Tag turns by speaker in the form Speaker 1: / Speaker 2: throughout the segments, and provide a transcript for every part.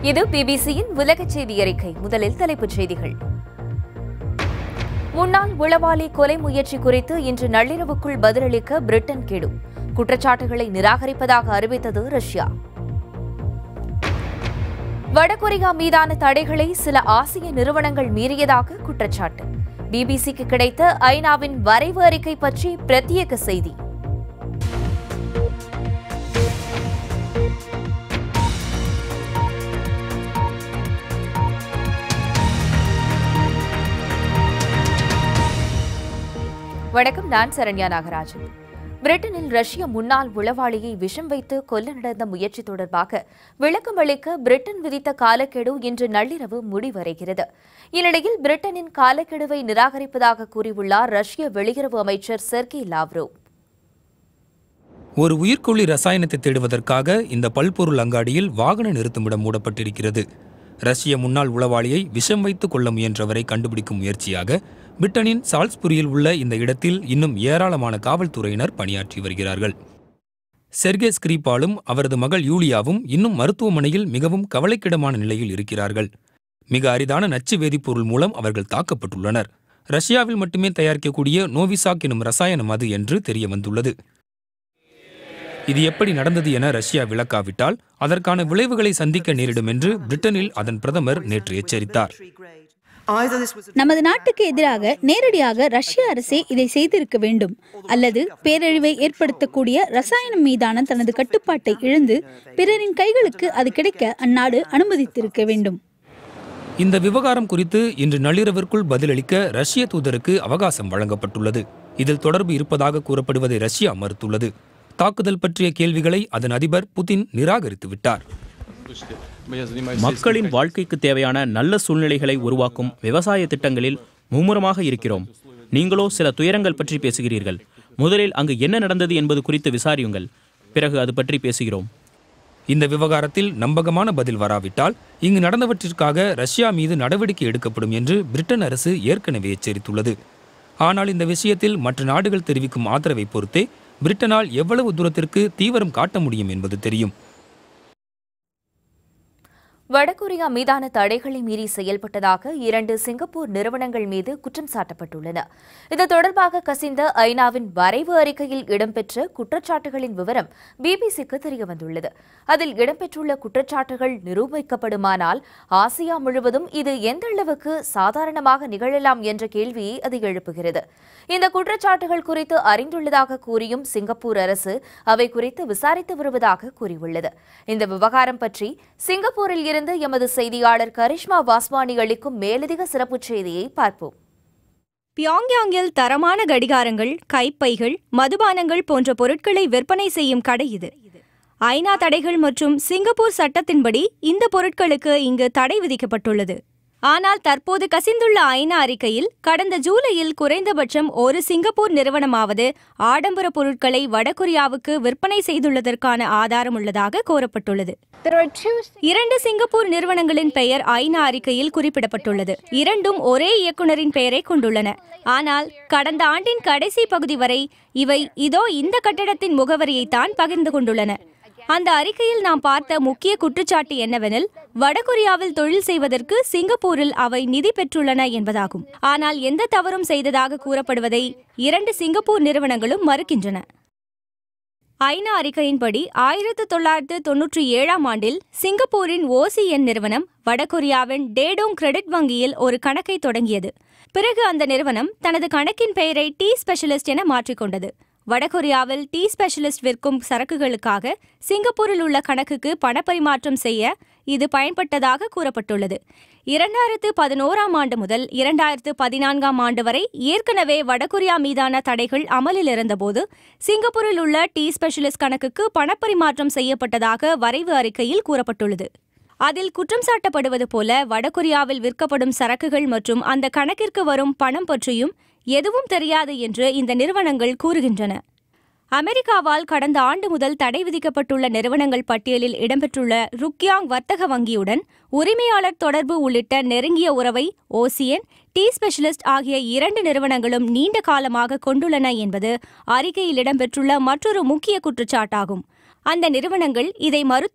Speaker 1: இது பிபிசியின் உலக செய்தி அறிக்கை முதலில் தலைப்புச் செய்திகள் முன்னாள் உளவாளி கொலை முயற்சி குறித்து இன்று நள்ளிரவுக்குள் பதிலளிக்க பிரிட்டன் கெடு குற்றச்சாட்டுகளை நிராகரிப்பதாக அறிவித்தது ரஷ்யா வடகொரியா மீதான தடைகளை சில ஆசிய நிறுவனங்கள் மீறியதாக குற்றச்சாட்டு பிபிசிக்கு கிடைத்த ஐநாவின் வரைவு அறிக்கை பற்றி பிரத்யேக செய்தி வணக்கம் நான் சரண்யா நாகராஜன் பிரிட்டனில் ரஷ்ய முன்னாள் உளவாளியை விஷம் வைத்து கொல்ல நடந்த முயற்சி தொடர்பாக விளக்கம் அளிக்க பிரிட்டன் விதித்த காலக்கெடு இன்று நள்ளிரவு முடிவடைகிறது இந்நிலையில் பிரிட்டனின் காலக்கெடுவை நிராகரிப்பதாக கூறியுள்ளார் ரஷ்ய வெளியுறவு அமைச்சர் செர்கி லாவ்ரோவ்
Speaker 2: ஒரு உயிர்க்கொல்லி ரசாயனத்தை தேடுவதற்காக இந்த பல்பொருள் அங்காடியில் வாகன நிறுத்துமிடம் மூடப்பட்டிருக்கிறது ரஷ்ய முன்னாள் உளவாளியை விஷம் வைத்து கொள்ள முயன்றவரை கண்டுபிடிக்கும் முயற்சியாக பிரிட்டனின் சால்ஸ்புரியில் உள்ள இந்த இடத்தில் இன்னும் ஏராளமான காவல்துறையினர் பணியாற்றி வருகிறார்கள் செர்கே ஸ்கிரிபாலும் அவரது மகள் யூலியாவும் இன்னும் மருத்துவமனையில் மிகவும் கவலைக்கிடமான நிலையில் இருக்கிறார்கள் மிக அரிதான நச்சு வேதிப்பொருள் மூலம் அவர்கள் தாக்கப்பட்டுள்ளனர் ரஷ்யாவில் மட்டுமே தயாரிக்கக்கூடிய நோவிசாக் எனும் ரசாயனம் அது என்று தெரிய வந்துள்ளது இது எப்படி நடந்தது என ரஷ்யா விளக்காவிட்டால் அதற்கான விளைவுகளை சந்திக்க நேரிடும் என்று பிரிட்டனில் அதன் பிரதமர் நேற்று எச்சரித்தார்
Speaker 3: நமது நாட்டுக்கு எதிராக நேரடியாக ரஷ்ய அரசே இதை செய்திருக்க வேண்டும் அல்லது பேரழிவை ஏற்படுத்தக்கூடிய ரசாயனம் மீதான தனது கட்டுப்பாட்டை இழந்து பிறரின் கைகளுக்கு அது கிடைக்க அந்நாடு அனுமதித்திருக்க வேண்டும்
Speaker 2: இந்த விவகாரம் குறித்து இன்று நள்ளிரவிற்குள் பதிலளிக்க ரஷ்ய தூதருக்கு அவகாசம் வழங்கப்பட்டுள்ளது இதில் தொடர்பு இருப்பதாக கூறப்படுவதை ரஷ்யா மறுத்துள்ளது தாக்குதல் பற்றிய கேள்விகளை அதன் அதிபர் புதின் நிராகரித்து விட்டார்
Speaker 4: மக்களின் வாழ்க்கைக்கு தேவையான நல்ல சூழ்நிலைகளை உருவாக்கும் விவசாய திட்டங்களில் மும்முரமாக இருக்கிறோம் நீங்களோ சில துயரங்கள் பற்றி பேசுகிறீர்கள் முதலில் அங்கு என்ன நடந்தது என்பது குறித்து விசாரியுங்கள் பிறகு அது பற்றி பேசுகிறோம்
Speaker 2: இந்த விவகாரத்தில் நம்பகமான பதில் வராவிட்டால் இங்கு நடந்தவற்றிற்காக ரஷ்யா மீது நடவடிக்கை எடுக்கப்படும் என்று பிரிட்டன் அரசு ஏற்கனவே எச்சரித்துள்ளது ஆனால் இந்த விஷயத்தில் மற்ற நாடுகள் தெரிவிக்கும் ஆதரவை பொறுத்தே பிரிட்டனால் எவ்வளவு தூரத்திற்கு தீவிரம் காட்ட முடியும் என்பது தெரியும்
Speaker 1: வடகொரியா மீதான தடைகளை மீறி செயல்பட்டதாக இரண்டு சிங்கப்பூர் நிறுவனங்கள் மீது குற்றம் சாட்டப்பட்டுள்ளன இது தொடர்பாக கசிந்த ஐநாவின் வரைவு அறிக்கையில் இடம்பெற்ற குற்றச்சாட்டுகளின் விவரம் பிபிசிக்கு தெரியவந்துள்ளது அதில் இடம்பெற்றுள்ள குற்றச்சாட்டுகள் நிரூபிக்கப்படுமானால் ஆசியா முழுவதும் இது எந்த அளவுக்கு சாதாரணமாக நிகழலாம் என்ற கேள்வியை அது எழுப்புகிறது இந்த குற்றச்சாட்டுகள் குறித்து அறிந்துள்ளதாக கூறியும் சிங்கப்பூர் அரசு அவை குறித்து விசாரித்து வருவதாக கூறியுள்ளது இந்த விவகாரம் பற்றி சிங்கப்பூரில் இருந்து எமது செய்தியாளர் கரிஷ்மா வாஸ்வானி அளிக்கும் மேலதிக சிறப்புச் செய்தியை பார்ப்போம்
Speaker 5: பியாங்யாங்கில் தரமான கடிகாரங்கள் கைப்பைகள் மதுபானங்கள் போன்ற பொருட்களை விற்பனை செய்யும் கடை இது ஐநா தடைகள் மற்றும் சிங்கப்பூர் சட்டத்தின்படி இந்த பொருட்களுக்கு இங்கு தடை விதிக்கப்பட்டுள்ளது ஆனால் தற்போது கசிந்துள்ள ஐநா அறிக்கையில் கடந்த ஜூலையில் குறைந்தபட்சம் ஒரு சிங்கப்பூர் நிறுவனமாவது ஆடம்பர பொருட்களை வடகொரியாவுக்கு விற்பனை செய்துள்ளதற்கான ஆதாரம் உள்ளதாக கோரப்பட்டுள்ளது இரண்டு சிங்கப்பூர் நிறுவனங்களின் பெயர் ஐநா அறிக்கையில் குறிப்பிடப்பட்டுள்ளது இரண்டும் ஒரே இயக்குனரின் பெயரை கொண்டுள்ளன ஆனால் கடந்த ஆண்டின் கடைசி பகுதி வரை இவை இதோ இந்த கட்டிடத்தின் முகவரியைத்தான் பகிர்ந்து கொண்டுள்ளன அந்த அறிக்கையில் நாம் பார்த்த முக்கிய குற்றச்சாட்டு என்னவெனில் வடகொரியாவில் தொழில் செய்வதற்கு சிங்கப்பூரில் அவை நிதி பெற்றுள்ளன என்பதாகும் ஆனால் எந்த தவறும் செய்ததாக கூறப்படுவதை இரண்டு சிங்கப்பூர் நிறுவனங்களும் மறுக்கின்றன ஐநா அறிக்கையின்படி ஆயிரத்து தொள்ளாயிரத்து தொன்னூற்றி ஏழாம் ஆண்டில் சிங்கப்பூரின் ஓசிஎன் நிறுவனம் வடகொரியாவின் டேடோங் கிரெடிட் வங்கியில் ஒரு கணக்கை தொடங்கியது பிறகு அந்த நிறுவனம் தனது கணக்கின் பெயரை டி ஸ்பெஷலிஸ்ட் என மாற்றிக்கொண்டது வடகொரியாவில் டீ ஸ்பெஷலிஸ்ட் விற்கும் சரக்குகளுக்காக சிங்கப்பூரில் உள்ள கணக்குக்கு பணப்பரிமாற்றம் செய்ய இது பயன்பட்டதாக கூறப்பட்டுள்ளது இரண்டாயிரத்து பதினோராம் ஆண்டு முதல் இரண்டாயிரத்து பதினான்காம் ஆண்டு வரை ஏற்கனவே வடகொரியா மீதான தடைகள் அமலில் இருந்தபோது சிங்கப்பூரில் உள்ள டீ ஸ்பெஷலிஸ்ட் கணக்குக்கு பணப்பரிமாற்றம் செய்யப்பட்டதாக வரைவு அறிக்கையில் கூறப்பட்டுள்ளது அதில் குற்றம் சாட்டப்படுவது போல வடகொரியாவில் விற்கப்படும் சரக்குகள் மற்றும் அந்த கணக்கிற்கு வரும் பணம் பற்றியும் எதுவும் தெரியாது என்று இந்த நிறுவனங்கள் கூறுகின்றன அமெரிக்காவால் கடந்த ஆண்டு முதல் தடை விதிக்கப்பட்டுள்ள நிறுவனங்கள் பட்டியலில் இடம்பெற்றுள்ள ருக்யாங் வர்த்தக வங்கியுடன் உரிமையாளர் தொடர்பு உள்ளிட்ட நெருங்கிய உறவை ஓசியன் டி ஸ்பெஷலிஸ்ட் ஆகிய இரண்டு நிறுவனங்களும் நீண்ட காலமாக கொண்டுள்ளன என்பது அறிக்கையில் இடம்பெற்றுள்ள மற்றொரு முக்கிய குற்றச்சாட்டாகும் அந்த நிறுவனங்கள் இதை மறுத்துள்ளன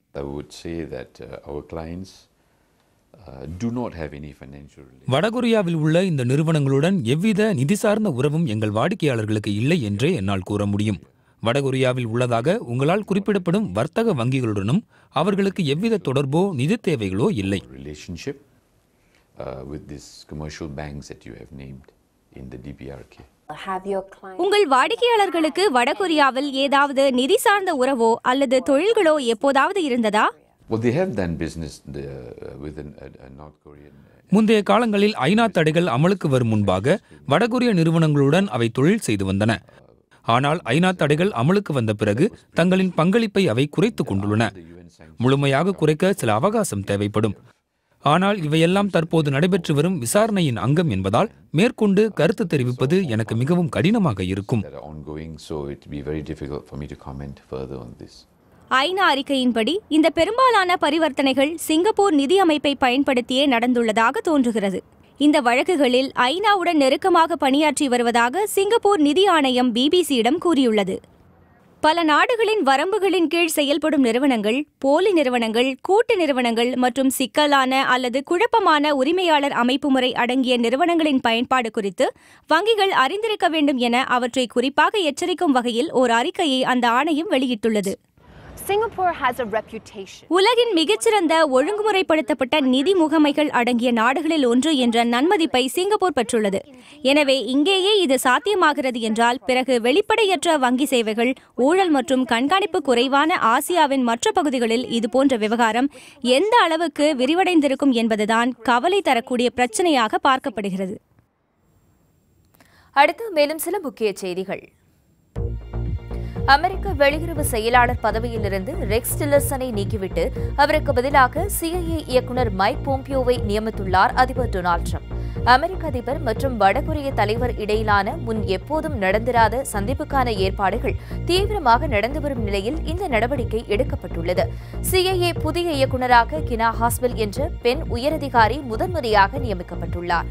Speaker 6: I would say that uh, our clients uh, do not have any financial relationship.
Speaker 2: வடகொரியாவில் உள்ள இந்த நிறுவனங்களுடன் எவ்வித நிதி சார்ந்த உறவும் எங்கள் வாடிக்கையாளர்களுக்கு இல்லை என்றே என்னால் கூற முடியும் வடகொரியாவில் உள்ளதாக உங்களால் குறிப்பிடப்படும் வர்த்தக வங்கிகளுடனும் அவர்களுக்கு எவ்வித தொடர்போ நிதி தேவைகளோ இல்லை
Speaker 6: relationship uh, with these commercial banks that you have named in the DPRK.
Speaker 7: Have your clients
Speaker 5: உங்கள் வாடிக்கையாளர்களுக்கு வடகொரியாவில் ஏதாவது நிதி சார்ந்த உறவோ அல்லது தொழில்களோ எப்போதாவது இருந்ததா
Speaker 6: Well, they have done business the, uh, with an, a, a North Korean. uh,
Speaker 2: முந்தைய காலங்களில் ஐநா தடைகள் அமலுக்கு வரும் முன்பாக வடகொரிய நிறுவனங்களுடன் அவை தொழில் செய்து வந்தன ஆனால் ஐநா தடைகள் அமலுக்கு வந்த பிறகு தங்களின் பங்களிப்பை அவை குறைத்துக் கொண்டுள்ளன முழுமையாக குறைக்க சில அவகாசம் தேவைப்படும் ஆனால் இவையெல்லாம் தற்போது நடைபெற்று வரும் விசாரணையின் அங்கம் என்பதால் மேற்கொண்டு கருத்து தெரிவிப்பது எனக்கு மிகவும் கடினமாக இருக்கும்
Speaker 6: that are ongoing, so it will be very difficult for me to comment further on this.
Speaker 5: ஐநா அறிக்கையின்படி இந்த பெரும்பாலான பரிவர்த்தனைகள் சிங்கப்பூர் நிதி அமைப்பை பயன்படுத்தியே நடந்துள்ளதாக தோன்றுகிறது இந்த வழக்குகளில் ஐநாவுடன் நெருக்கமாக பணியாற்றி வருவதாக சிங்கப்பூர் நிதி ஆணையம் பிபிசியிடம் கூறியுள்ளது பல நாடுகளின் வரம்புகளின் கீழ் செயல்படும் நிறுவனங்கள் போலி நிறுவனங்கள் கூட்டு நிறுவனங்கள் மற்றும் சிக்கலான அல்லது குழப்பமான உரிமையாளர் அமைப்பு முறை அடங்கிய நிறுவனங்களின் பயன்பாடு குறித்து வங்கிகள் அறிந்திருக்க வேண்டும் என அவற்றை குறிப்பாக எச்சரிக்கும் வகையில் ஓர் அறிக்கையை அந்த ஆணையம் வெளியிட்டுள்ளது
Speaker 7: Singapore has a reputation.
Speaker 5: உலகின் மிகச்சிறந்த ஒழுங்குமுறைப்படுத்தப்பட்ட நிதி முகமைகள் அடங்கிய நாடுகளில் ஒன்று என்ற நன்மதிப்பை சிங்கப்பூர் பெற்றுள்ளது எனவே இங்கேயே இது சாத்தியமாகிறது என்றால் பிறகு வெளிப்படையற்ற வங்கி சேவைகள் ஊழல் மற்றும் கண்காணிப்பு குறைவான ஆசியாவின் மற்ற பகுதிகளில் இதுபோன்ற விவகாரம் எந்த அளவுக்கு விரிவடைந்திருக்கும் என்பதுதான் கவலை தரக்கூடிய பிரச்சனையாக பார்க்கப்படுகிறது
Speaker 1: அடுத்து மேலும் சில முக்கிய செய்திகள் அமெரிக்க வெளியுறவு செயலாளர் பதவியிலிருந்து ரெக்ஸ் டில்லர்சனை நீக்கிவிட்டு அவருக்கு பதிலாக சிஐஏ இயக்குநர் மைக் போம்பியோவை நியமித்துள்ளார் அதிபர் டொனால்ட் ட்ரம்ப் அமெரிக்க அதிபர் மற்றும் வடகொரிய தலைவர் இடையிலான முன் எப்போதும் நடந்திராத சந்திப்புக்கான ஏற்பாடுகள் தீவிரமாக நடந்து வரும் நிலையில் இந்த நடவடிக்கை எடுக்கப்பட்டுள்ளது சிஐஏ புதிய இயக்குநராக கினா ஹாஸ்வெல் என்ற பெண் உயரதிகாரி முதன்முறையாக நியமிக்கப்பட்டுள்ளார்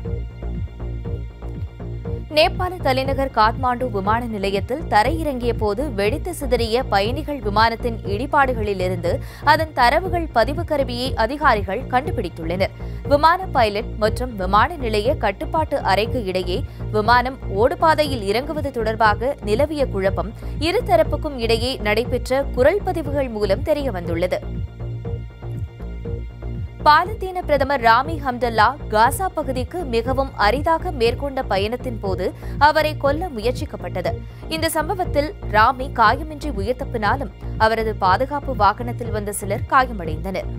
Speaker 1: நேபாள தலைநகர் காட்மாண்டு விமான நிலையத்தில் தரையிறங்கிய போது வெடித்து சிதறிய பயணிகள் விமானத்தின் இடிபாடுகளிலிருந்து அதன் தரவுகள் பதிவு கருவியை அதிகாரிகள் கண்டுபிடித்துள்ளனர் விமான பைலட் மற்றும் விமான நிலைய கட்டுப்பாட்டு அறைக்கு இடையே விமானம் ஓடுபாதையில் இறங்குவது தொடர்பாக நிலவிய குழப்பம் இருதரப்புக்கும் இடையே நடைபெற்ற குரல் பதிவுகள் மூலம் தெரியவந்துள்ளது பாலத்தீன பிரதமர் ராமி ஹம்தல்லா காசா பகுதிக்கு மிகவும் அரிதாக மேற்கொண்ட பயணத்தின் போது அவரை கொல்ல முயற்சிக்கப்பட்டது இந்த சம்பவத்தில் ராமி காயமின்றி உயிர் தப்பினாலும் அவரது பாதுகாப்பு வாகனத்தில் வந்த சிலர் காயமடைந்தனர்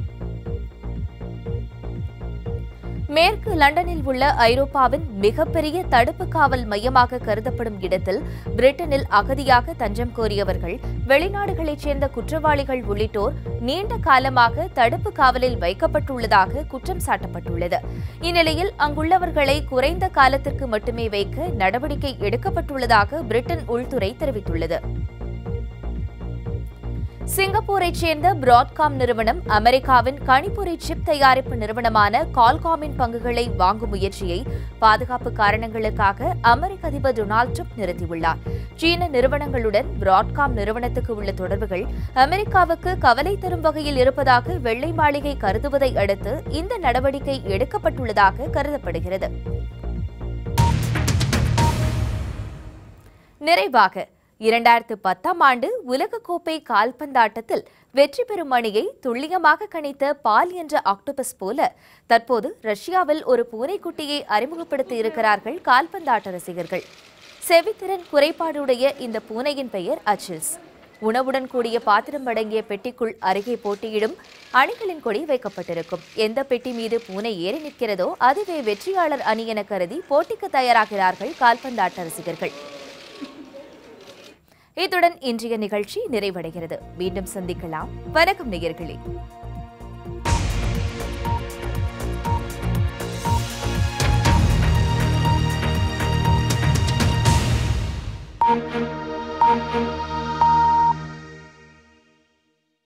Speaker 1: மேற்கு லண்டனில் உள்ள ஐரோப்பாவின் மிகப்பெரிய தடுப்பு காவல் மையமாக கருதப்படும் இடத்தில் பிரிட்டனில் அகதியாக தஞ்சம் கோரியவர்கள் வெளிநாடுகளைச் சேர்ந்த குற்றவாளிகள் உள்ளிட்டோர் நீண்ட காலமாக தடுப்பு காவலில் வைக்கப்பட்டுள்ளதாக குற்றம் சாட்டப்பட்டுள்ளது இந்நிலையில் அங்குள்ளவர்களை குறைந்த காலத்திற்கு மட்டுமே வைக்க நடவடிக்கை எடுக்கப்பட்டுள்ளதாக பிரிட்டன் உள்துறை தெரிவித்துள்ளது சிங்கப்பூரைச் சேர்ந்த பிராட்காம் நிறுவனம் அமெரிக்காவின் கணிப்பொறி சிப் தயாரிப்பு நிறுவனமான கால்காமின் பங்குகளை வாங்கும் முயற்சியை பாதுகாப்பு காரணங்களுக்காக அமெரிக்க அதிபர் டொனால்ட் ட்ரம்ப் நிறுத்தியுள்ளார் சீன நிறுவனங்களுடன் பிராட்காம் நிறுவனத்துக்கு உள்ள தொடர்புகள் அமெரிக்காவுக்கு கவலை தரும் வகையில் இருப்பதாக வெள்ளை மாளிகை கருதுவதை அடுத்து இந்த நடவடிக்கை எடுக்கப்பட்டுள்ளதாக கருதப்படுகிறது நிறைவாக இரண்டாயிரத்து பத்தாம் ஆண்டு உலகக்கோப்பை கால்பந்தாட்டத்தில் வெற்றி பெறும் அணியை துல்லியமாக கணித்த பால் என்ற ஆக்டோபஸ் போல தற்போது ரஷ்யாவில் ஒரு பூனைக்குட்டியை அறிமுகப்படுத்தி இருக்கிறார்கள் கால்பந்தாட்ட ரசிகர்கள் செவித்திறன் குறைபாடுடைய இந்த பூனையின் பெயர் அச்சில்ஸ் உணவுடன் கூடிய பாத்திரம் அடங்கிய பெட்டிக்குள் அருகே போட்டியிடும் அணிகளின் கொடி வைக்கப்பட்டிருக்கும் எந்த பெட்டி மீது பூனை ஏறி நிற்கிறதோ அதுவே வெற்றியாளர் அணி என கருதி போட்டிக்கு தயாராகிறார்கள் கால்பந்தாட்ட ரசிகர்கள் இத்துடன் இன்றைய நிகழ்ச்சி நிறைவடைகிறது மீண்டும் சந்திக்கலாம் வணக்கம் நேயர்களே